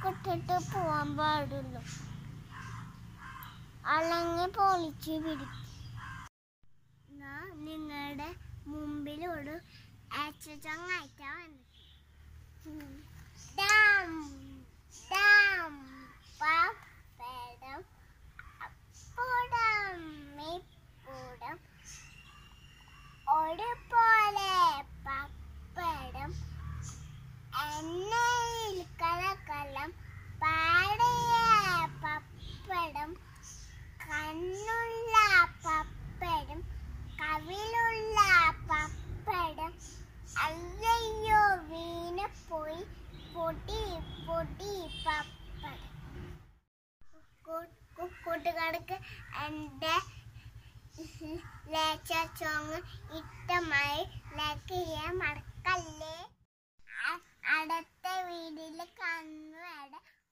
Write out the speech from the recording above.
ലോക്കിട്ടിട്ട് പോവാൻ പാടുള്ളൂ അല്ലെങ്കിൽ പൊളിച്ച് പിടിക്കും ഞാൻ നിങ്ങളുടെ മുമ്പിലൊരു അച്ചങ്ങായിട്ടാ വന്നത് ഡാം ഡാം പപ്പടം അപ്പടം ഇപ്പടം ഒരുപോലെ പപ്പടം എണ്ണയിൽ കലക്കലം പാടിയ പപ്പടം കണ്ണുള്ള പപ്പടം കവിളുള്ള പപ്പടം അയ്യോ വീണ് പോയി പൊടി പൊടി പപ്പടം കൂ- കൂ- കൂട്ടുകാർക്ക് എൻ്റെ ലേച്ച സോങ് ഇഷ്ടമായി ലൈക്ക് ചെയ്യാൻ മറക്കല്ലേ അ- അടുത്ത വീഡിയോയിൽ കാണുന്നവരെ